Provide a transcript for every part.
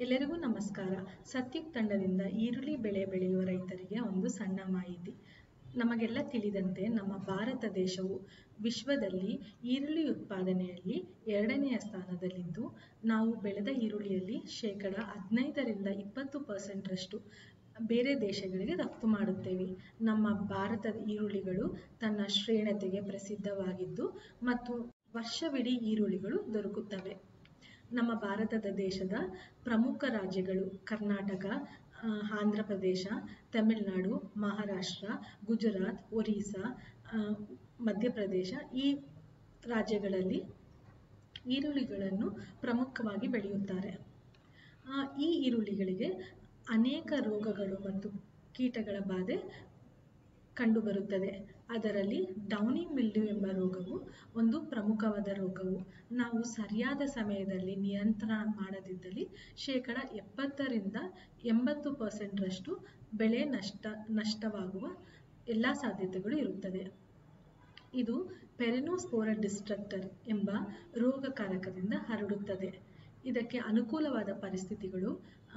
ಎಲ್ಲರಿಗೂ ನಮಸ್ಕಾರ ಸತ್ಯುಕ್ ತಂಡದಿಂದ ಈರುಳ್ಳಿ ಬೆಳೆ ಬೆಳೆಯುವ ರೈತರಿಗೆ ಒಂದು ಸಣ್ಣ ಮಾಹಿತಿ ನಮಗೆಲ್ಲ ತಿಳಿದಂತೆ ನಮ್ಮ ಭಾರತ ದೇಶವು ವಿಶ್ವದಲ್ಲಿ ಈರುಳ್ಳಿ ಉತ್ಪಾದನೆಯಲ್ಲಿ ಎರಡನೆಯ ಸ್ಥಾನದಲ್ಲಿದ್ದು ನಾವು ಬೆಳೆದ ಈರುಳ್ಳಿಯಲ್ಲಿ ಶೇಕಡ ಹದಿನೈದರಿಂದ ಇಪ್ಪತ್ತು ಪರ್ಸೆಂಟ್ರಷ್ಟು ಬೇರೆ ದೇಶಗಳಿಗೆ ರಫ್ತು ಮಾಡುತ್ತೇವೆ ನಮ್ಮ ಭಾರತದ ಈರುಳ್ಳಿಗಳು ತನ್ನ ಶ್ರೇಣತೆಗೆ ಪ್ರಸಿದ್ಧವಾಗಿದ್ದು ಮತ್ತು ವರ್ಷವಿಡೀ ಈರುಳ್ಳಿಗಳು ದೊರಕುತ್ತವೆ ನಮ್ಮ ಭಾರತದ ದೇಶದ ಪ್ರಮುಖ ರಾಜ್ಯಗಳು ಕರ್ನಾಟಕ ಆ, ಆಂಧ್ರ ಪ್ರದೇಶ ತಮಿಳುನಾಡು ಮಹಾರಾಷ್ಟ್ರ ಗುಜರಾತ್ ಒರಿಸ್ಸಾ ಆ, ಮಧ್ಯಪ್ರದೇಶ ಈ ರಾಜ್ಯಗಳಲ್ಲಿ ಈರುಳ್ಳಿಗಳನ್ನು ಪ್ರಮುಖವಾಗಿ ಬೆಳೆಯುತ್ತಾರೆ ಆ, ಈ ಈರುಳ್ಳಿಗಳಿಗೆ ಅನೇಕ ರೋಗಗಳು ಮತ್ತು ಕೀಟಗಳ ಬಾಧೆ ಕಂಡುಬರುತ್ತದೆ ಅದರಲ್ಲಿ ಡೌನಿ ಮಿಲ್ಡ್ಯೂ ಎಂಬ ರೋಗವು ಒಂದು ಪ್ರಮುಖವಾದ ರೋಗವು ನಾವು ಸರಿಯಾದ ಸಮಯದಲ್ಲಿ ನಿಯಂತ್ರಣ ಮಾಡದಿದ್ದಲ್ಲಿ ಶೇಕಡ ಎಪ್ಪತ್ತರಿಂದ ಎಂಬತ್ತು ಪರ್ಸೆಂಟ್ರಷ್ಟು ಬೆಳೆ ನಷ್ಟ ನಷ್ಟವಾಗುವ ಎಲ್ಲ ಸಾಧ್ಯತೆಗಳು ಇರುತ್ತದೆ ಇದು ಪೆರಿನೋಸ್ಪೋರ ಡಿಸ್ಟ್ರಕ್ಟರ್ ಎಂಬ ರೋಗಕಾರಕದಿಂದ ಹರಡುತ್ತದೆ ಇದಕ್ಕೆ ಅನುಕೂಲವಾದ ಪರಿಸ್ಥಿತಿಗಳು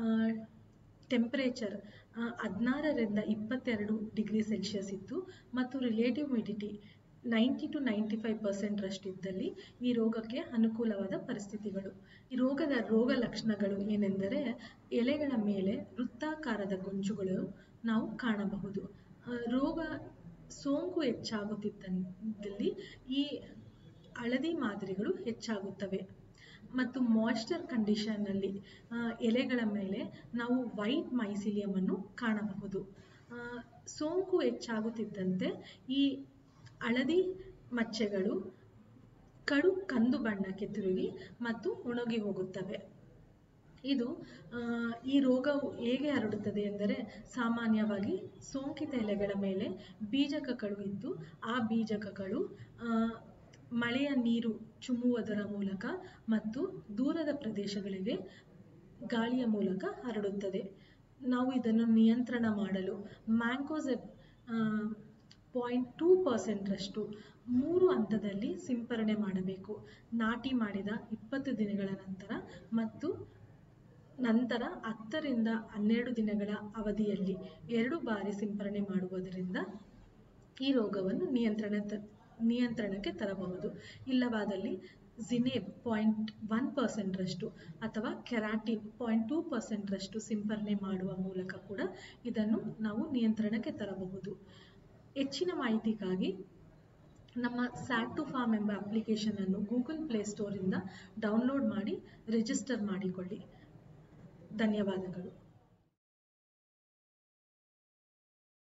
ಟೆಂಪರೇಚರ್ ಹದಿನಾರರಿಂದ ಇಪ್ಪತ್ತೆರಡು ಡಿಗ್ರಿ ಸೆಲ್ಸಿಯಸ್ ಇತ್ತು ಮತ್ತು relative humidity ninety to ninety five ಪರ್ಸೆಂಟ್ರಷ್ಟು ಇದ್ದಲ್ಲಿ ಈ ರೋಗಕ್ಕೆ ಅನುಕೂಲವಾದ ಪರಿಸ್ಥಿತಿಗಳು ಈ ರೋಗದ ರೋಗ ಲಕ್ಷಣಗಳು ಏನೆಂದರೆ ಎಲೆಗಳ ಮೇಲೆ ವೃತ್ತಾಕಾರದ ಗುಂಜುಗಳು ನಾವು ಕಾಣಬಹುದು ಆ, ರೋಗ ಸೋಂಕು ಹೆಚ್ಚಾಗುತ್ತಿದ್ದಲ್ಲಿ ಈ ಹಳದಿ ಮಾದರಿಗಳು ಹೆಚ್ಚಾಗುತ್ತವೆ ಮತ್ತು ಮಾಯ್ಸ್ಚರ್ ಕಂಡೀಷನ್ನಲ್ಲಿ ಎಲೆಗಳ ಮೇಲೆ ನಾವು ವೈಟ್ ಮೈಸಿಲಿಯಂ ಅನ್ನು ಕಾಣಬಹುದು ಆ, ಸೋಂಕು ಹೆಚ್ಚಾಗುತ್ತಿದ್ದಂತೆ ಈ ಹಳದಿ ಮಚ್ಚೆಗಳು ಕಡು ಕಂದು ಬಣ್ಣಕ್ಕೆ ತಿರುಗಿ ಮತ್ತು ಒಣಗಿ ಹೋಗುತ್ತವೆ ಇದು ಆ, ಈ ರೋಗವು ಹೇಗೆ ಹರಡುತ್ತದೆ ಎಂದರೆ ಸಾಮಾನ್ಯವಾಗಿ ಸೋಂಕಿತ ಎಲೆಗಳ ಮೇಲೆ ಬೀಜಕಗಳು ಇದ್ದು ಆ ಬೀಜಕಗಳು ಆ, ಮಳೆಯ ನೀರು ಚುಮ್ಮುವುದರ ಮೂಲಕ ಮತ್ತು ದೂರದ ಪ್ರದೇಶಗಳಿಗೆ ಗಾಳಿಯ ಮೂಲಕ ಹರಡುತ್ತದೆ ನಾವು ಇದನ್ನು ನಿಯಂತ್ರಣ ಮಾಡಲು ಮ್ಯಾಂಗೋಸೆಬ್ ಪಾಯಿಂಟ್ ಟೂ ಪರ್ಸೆಂಟ್ರಷ್ಟು ಮೂರು ಹಂತದಲ್ಲಿ ಸಿಂಪರಣೆ ಮಾಡಬೇಕು ನಾಟಿ ಮಾಡಿದ ಇಪ್ಪತ್ತು ದಿನಗಳ ನಂತರ ಮತ್ತು ನಂತರ ಹತ್ತರಿಂದ ಹನ್ನೆರಡು ದಿನಗಳ ಅವಧಿಯಲ್ಲಿ ಎರಡು ಬಾರಿ ಸಿಂಪರಣೆ ಮಾಡುವುದರಿಂದ ಈ ರೋಗವನ್ನು ನಿಯಂತ್ರಣ ತ- ನಿಯಂತ್ರಣಕ್ಕೆ ತರಬಹುದು ಇಲ್ಲವಾದಲ್ಲಿ ಜಿನೇಬ್ ಪಾಯಿಂಟ್ ಒನ್ ಪರ್ಸೆಂಟ್ರಷ್ಟು ಅಥವಾ ಕೆರಾಟಿನ್ ಪಾಯಿಂಟ್ ಟೂ ಪರ್ಸೆಂಟ್ರಷ್ಟು ಸಿಂಪರಣೆ ಮಾಡುವ ಮೂಲಕ ಕೂಡ ಇದನ್ನು ನಾವು ನಿಯಂತ್ರಣಕ್ಕೆ ತರಬಹುದು ಹೆಚ್ಚಿನ ಮಾಹಿತಿಗಾಗಿ ನಮ್ಮ ಸ್ಯಾಟ್ ಟು ಫಾರ್ಮ್ ಎಂಬ ಅಪ್ಲಿಕೇಶನ್ ಅನ್ನು ಗೂಗಲ್ ಪ್ಲೇಸ್ಟೋರಿಂದ ಡೌನ್ಲೋಡ್ ಮಾಡಿ ರಿಜಿಸ್ಟರ್ ಮಾಡಿಕೊಳ್ಳಿ ಧನ್ಯವಾದಗಳು